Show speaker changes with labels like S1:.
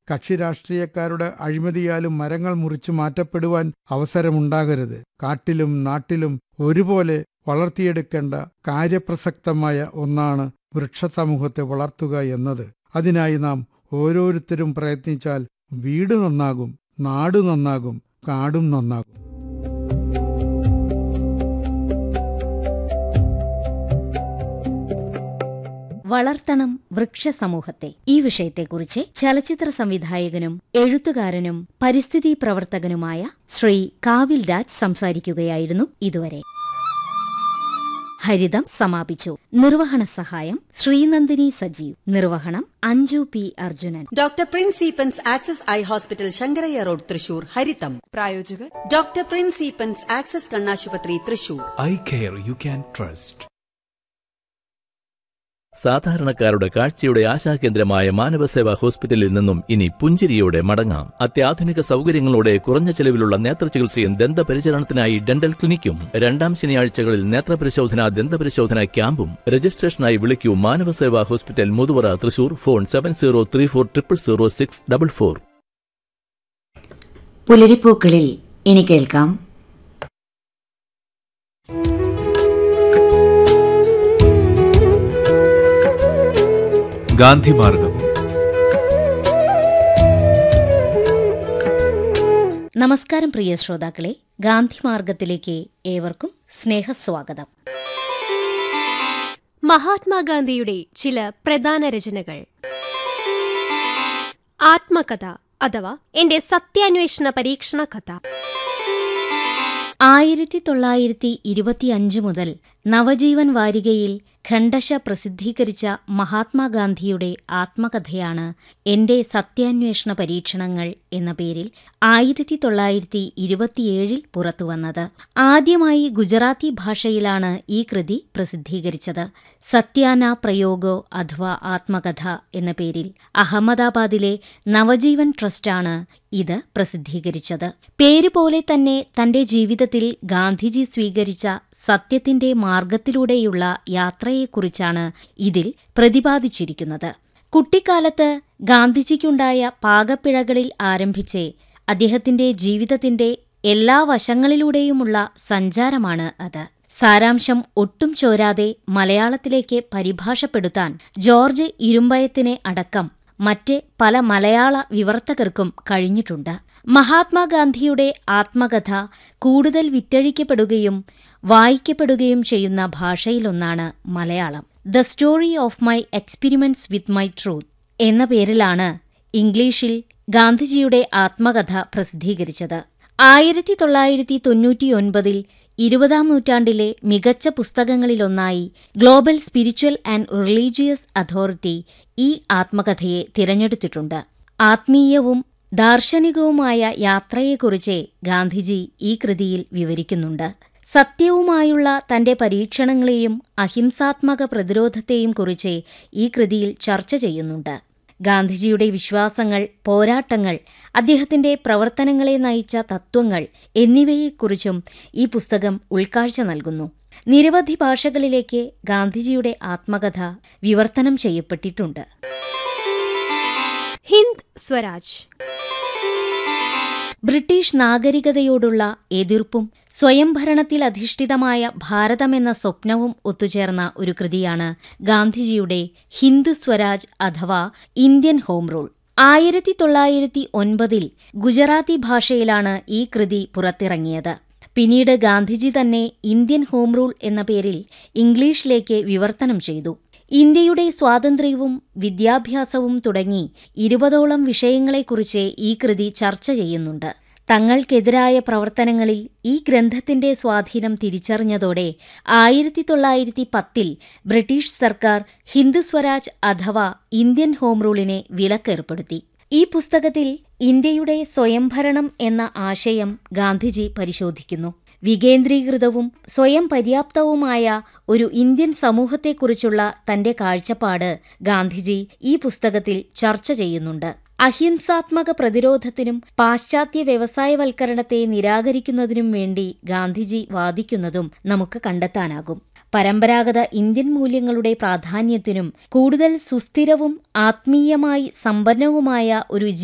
S1: കക്ഷി രാഷ്ട്രീയക്കാരുടെ അഴിമതിയാലും മരങ്ങൾ മുറിച്ചു മാറ്റപ്പെടുവാൻ അവസരമുണ്ടാകരുത് കാട്ടിലും നാട്ടിലും ഒരുപോലെ വളർത്തിയെടുക്കേണ്ട കാര്യപ്രസക്തമായ ഒന്നാണ് വൃക്ഷസമൂഹത്തെ വളർത്തുക എന്നത് അതിനായി നാം ഓരോരുത്തരും പ്രയത്നിച്ചാൽ വീട് നന്നാകും നാട് നന്നാകും കാടും നന്നാകും
S2: വളർത്തണം വൃക്ഷസമൂഹത്തെ ഈ വിഷയത്തെക്കുറിച്ച് ചലച്ചിത്ര സംവിധായകനും എഴുത്തുകാരനും പരിസ്ഥിതി പ്രവർത്തകനുമായ ശ്രീ കാവിൽ രാജ് സംസാരിക്കുകയായിരുന്നു ഇതുവരെ ഹരിതം സമാപിച്ചു നിർവഹണ സഹായം ശ്രീനന്ദിനി സജീവ് നിർവഹണം Anju P Arjunan
S3: doctor Prince Eappen's access eye hospital Sankaraiah road Thrissur ഹരിതം
S4: പ്രായോജകർ
S3: ഡോക്ടർ പ്രിൻസ് ഈപ്പൻസ് ആക്സസ് കണ്ണാശുപത്രി Thrissur
S5: eye care you can trust
S6: സാധാരണക്കാരുടെ കാഴ്ചയുടെ ആശാകേന്ദ്രമായ മാനവസേവാ ഹോസ്പിറ്റലിൽ നിന്നും ഇനി പുഞ്ചിരിയോടെ മടങ്ങാം അത്യാധുനിക സൗകര്യങ്ങളോടെ കുറഞ്ഞ ചെലവിലുള്ള നേത്രചികിത്സയും ദന്തപരിചരണത്തിനായി ഡെന്റൽ ക്ലിനിക്കും രണ്ടാം ശനിയാഴ്ചകളിൽ നേത്രപരിശോധന ദന്തപരിശോധന ക്യാമ്പും രജിസ്ട്രേഷനായി വിളിക്കൂ Manavaseva hospital Muthuvara Thrissur phone seven zero three four triple zero six double four
S7: പുലരിപ്പൂക്കളിൽ ഇനി കേൾക്കാം
S8: ഗാന്ധിമാർഗം
S2: നമസ്കാരം പ്രിയ ശ്രോതാക്കളെ ഗാന്ധിമാർഗത്തിലേക്ക് ഏവർക്കും സ്നേഹസ്വാഗതം
S9: മഹാത്മാഗാന്ധിയുടെ ചില പ്രധാന രചനകൾ ആത്മകഥ അഥവാ എന്റെ സത്യാന്വേഷണ പരീക്ഷണ കഥ
S2: ആയിരത്തി തൊള്ളായിരത്തി ഇരുപത്തിയഞ്ച് മുതൽ നവജീവൻ വാരികയിൽ ഖണ്ഡശ പ്രസിദ്ധീകരിച്ച മഹാത്മാഗാന്ധിയുടെ ആത്മകഥയാണ് എന്റെ സത്യാന്വേഷണ പരീക്ഷണങ്ങൾ എന്ന പേരിൽ ആയിരത്തി തൊള്ളായിരത്തി ഇരുപത്തിയേഴിൽ പുറത്തുവന്നത് ആദ്യമായി ഗുജറാത്തി ഭാഷയിലാണ് ഈ കൃതി പ്രസിദ്ധീകരിച്ചത് സത്യാന പ്രയോഗോ അഥവാ ആത്മകഥ എന്ന പേരിൽ അഹമ്മദാബാദിലെ നവജീവൻ ട്രസ്റ്റാണ് ഇത് പ്രസിദ്ധീകരിച്ചത് പേര് പോലെ തന്നെ തന്റെ ജീവിതത്തിൽ ഗാന്ധിജി സ്വീകരിച്ച സത്യത്തിന്റെ മാർഗത്തിലൂടെയുള്ള യാത്രയെക്കുറിച്ചാണ് ഇതിൽ പ്രതിപാദിച്ചിരിക്കുന്നത് കുട്ടിക്കാലത്ത് ഗാന്ധിജിക്കുണ്ടായ പാകപ്പിഴകളിൽ ആരംഭിച്ച് അദ്ദേഹത്തിന്റെ ജീവിതത്തിന്റെ എല്ലാ വശങ്ങളിലൂടെയുമുള്ള സഞ്ചാരമാണ് അത് സാരാംശം ഒട്ടും ചോരാതെ മലയാളത്തിലേക്ക് പരിഭാഷപ്പെടുത്താൻ ജോർജ് ഇരുമ്പയത്തിനെ അടക്കം മറ്റ് പല മലയാള വിവർത്തകർക്കും കഴിഞ്ഞിട്ടുണ്ട് മഹാത്മാഗാന്ധിയുടെ ആത്മകഥ കൂടുതൽ വിറ്റഴിക്കപ്പെടുകയും വായിക്കപ്പെടുകയും ചെയ്യുന്ന ഭാഷയിലൊന്നാണ് Malayalam the story of my experiments with my truth എന്ന പേരിലാണ് ഇംഗ്ലീഷിൽ ഗാന്ധിജിയുടെ ആത്മകഥ പ്രസിദ്ധീകരിച്ചത് ആയിരത്തി തൊള്ളായിരത്തി തൊണ്ണൂറ്റിയൊൻപതിൽ ഇരുപതാം നൂറ്റാണ്ടിലെ മികച്ച പുസ്തകങ്ങളിലൊന്നായി global spiritual and religious authority ഈ ആത്മകഥയെ തിരഞ്ഞെടുത്തിട്ടുണ്ട് ആത്മീയവും ദാർശനികവുമായ യാത്രയെക്കുറിച്ച് ഗാന്ധിജി ഈ കൃതിയിൽ വിവരിക്കുന്നുണ്ട് സത്യവുമായുള്ള തന്റെ പരീക്ഷണങ്ങളെയും അഹിംസാത്മക പ്രതിരോധത്തെയും കുറിച്ച് ഈ കൃതിയിൽ ചർച്ച ചെയ്യുന്നുണ്ട് ഗാന്ധിജിയുടെ വിശ്വാസങ്ങൾ പോരാട്ടങ്ങൾ അദ്ദേഹത്തിന്റെ പ്രവർത്തനങ്ങളെ നയിച്ച തത്വങ്ങൾ എന്നിവയെക്കുറിച്ചും ഈ പുസ്തകം ഉൾക്കാഴ്ച നൽകുന്നു നിരവധി ഭാഷകളിലേക്ക് ഗാന്ധിജിയുടെ ആത്മകഥ വിവർത്തനം ചെയ്യപ്പെട്ടിട്ടുണ്ട്
S9: ഹിന്ദ് സ്വരാജ്
S2: ബ്രിട്ടീഷ് നാഗരികതയോടുള്ള എതിർപ്പും സ്വയംഭരണത്തിൽ അധിഷ്ഠിതമായ ഭാരതമെന്ന സ്വപ്നവും ഒത്തുചേർന്ന ഒരു കൃതിയാണ് ഗാന്ധിജിയുടെ ഹിന്ദു സ്വരാജ് അഥവാ ഇന്ത്യൻ ഹോം റൂൾ ആയിരത്തി തൊള്ളായിരത്തി ഒൻപതിൽ ഗുജറാത്തി ഭാഷയിലാണ് ഈ കൃതി പുറത്തിറങ്ങിയത് പിന്നീട് ഗാന്ധിജി തന്നെ ഇന്ത്യൻ ഹോം റൂൾ എന്ന പേരിൽ ഇംഗ്ലീഷിലേക്ക് വിവർത്തനം ചെയ്തു ഇന്ത്യയുടെ സ്വാതന്ത്ര്യവും വിദ്യാഭ്യാസവും തുടങ്ങി ഇരുപതോളം വിഷയങ്ങളെക്കുറിച്ച് ഈ കൃതി ചർച്ച ചെയ്യുന്നുണ്ട് തങ്ങൾക്കെതിരായ പ്രവർത്തനങ്ങളിൽ ഈ ഗ്രന്ഥത്തിന്റെ സ്വാധീനം തിരിച്ചറിഞ്ഞതോടെ ആയിരത്തി തൊള്ളായിരത്തി പത്തിൽ ബ്രിട്ടീഷ് സർക്കാർ ഹിന്ദു സ്വരാജ് അഥവാ ഇന്ത്യൻ ഹോം റൂളിനെ വിലക്കേർപ്പെടുത്തി ഈ പുസ്തകത്തിൽ ഇന്ത്യയുടെ സ്വയംഭരണം എന്ന ആശയം ഗാന്ധിജി പരിശോധിക്കുന്നു വികേന്ദ്രീകൃതവും സ്വയം പര്യാപ്തവുമായ ഒരു ഇന്ത്യൻ സമൂഹത്തെക്കുറിച്ചുള്ള തന്റെ കാഴ്ചപ്പാട് ഗാന്ധിജി ഈ പുസ്തകത്തിൽ ചർച്ച ചെയ്യുന്നുണ്ട് അഹിംസാത്മക പ്രതിരോധത്തിനും പാശ്ചാത്യ വ്യവസായവൽക്കരണത്തെ നിരാകരിക്കുന്നതിനും വേണ്ടി ഗാന്ധിജി വാദിക്കുന്നതും നമുക്ക് കണ്ടെത്താനാകും പരമ്പരാഗത ഇന്ത്യൻ മൂല്യങ്ങളുടെ പ്രാധാന്യത്തിനും കൂടുതൽ സുസ്ഥിരവും ആത്മീയമായി സമ്പന്നവുമായ ഒരു